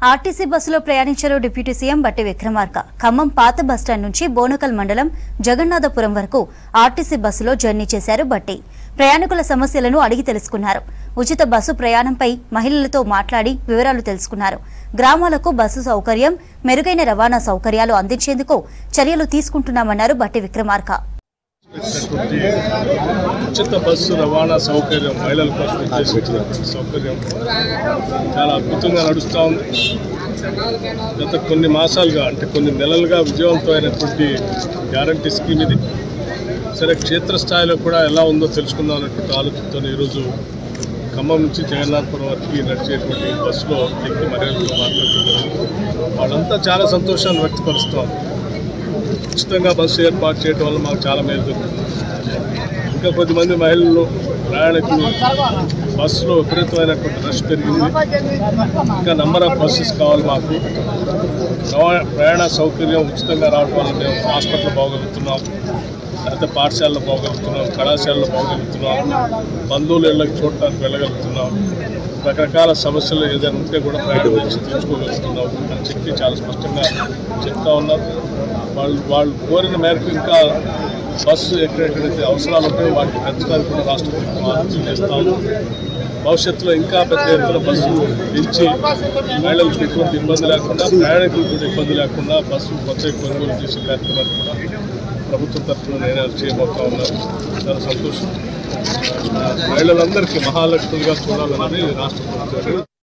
RTC బస్సులో ప్రయాణించారు deputy CM బట్టి విక్రమార్క ఖమ్మం పాత బస్టాండ్ నుంచి బోనకల్ మండలం జగన్నాథపురం వరకు ఆర్టీసీ బస్సులో జర్నీ చేశారు బట్టి ప్రయాణికుల సమస్యలను అడిగి తెలుసుకున్నారు ఉచిత బస్సు ప్రయాణంపై మహిళలతో మాట్లాడి వివరాలు తెలుసుకున్నారు గ్రామాలకు బస్సు సౌకర్యం మెరుగైన రవాణా సౌకర్యాలు అందించేందుకు చర్యలు తీసుకుంటున్నామన్నారు బట్టి విక్రమార్క పెట్టినటువంటి ఉచిత బస్సు రవాణా సౌకర్యం మహిళల కోసం ఉద్దేశించినటువంటి సౌకర్యం చాలా అద్భుతంగా నడుస్తూ ఉంది గత కొన్ని మాసాలుగా అంటే కొన్ని నెలలుగా విజయవంతమైనటువంటి గ్యారంటీ స్కీమ్ ఇది సరే క్షేత్రస్థాయిలో కూడా ఎలా ఉందో తెలుసుకుందాం అనేటువంటి ఆలోచనతో ఈరోజు ఖమ్మం నుంచి జగన్నాథపురం వరకు నడిచేటువంటి బస్సులో ఎక్కి మహిళలతో మాట్లాడుతున్నారు వాళ్ళంతా చాలా సంతోషాన్ని వ్యక్తపరుస్తున్నారు ఉచితంగా బస్సు ఏర్పాటు చేయడం వల్ల మాకు చాలా మేలు దొరుకుతుంది ఇంకా కొద్దిమంది మహిళలు ప్రయాణికులు బస్సులో విపరీతమైనటువంటి రష్ పెరిగింది ఇంకా నంబర్ ఆఫ్ బస్సెస్ కావాలి మాకు రవా- ప్రయాణ సౌకర్యం ఉచితంగా రావడం వల్ల మేము హాస్పిటల్ పోగలుగుతున్నాం లేకపోతే పాఠశాలలో పోగలుగుతున్నాం కళాశాలలో పోగలుగుతున్నాం బంధువుల ఇళ్ళకి చూడటానికి వెళ్ళగలుగుతున్నాం రకరకాల సమస్యలు ఏదైనా ఉంటే కూడా ప్రయాణం చేసి తీర్చుకోగలుగుతున్నాం అని చెప్పి చాలా స్పష్టంగా చెప్తా ఉన్నారు వాళ్ళు వాళ్ళు కోరిన మేరకు ఇంకా బస్సు ఎక్కడెక్కడైతే అవసరాలు ఉంటాయో వాటిని పెంచడానికి కూడా రాష్ట్ర ప్రభుత్వం ఆలోచన చేస్తా ఉంది భవిష్యత్తులో ఇంకా పెద్ద ఎత్తున బస్సులు పెంచి మహిళలకు ఎటువంటి ఇబ్బంది లేకుండా ప్రయాణికులకు కూడా ఇబ్బంది లేకుండా బస్సు కొత్త కొనుగోలు చేసే కార్యక్రమాన్ని కూడా ప్రభుత్వం తరఫున నేను చేయబోతా ఉన్నాను చాలా సంతోషం మహిళలందరికీ మహాలక్ష్మిగా చూడాలన్నది రాష్ట్ర ప్రభుత్వం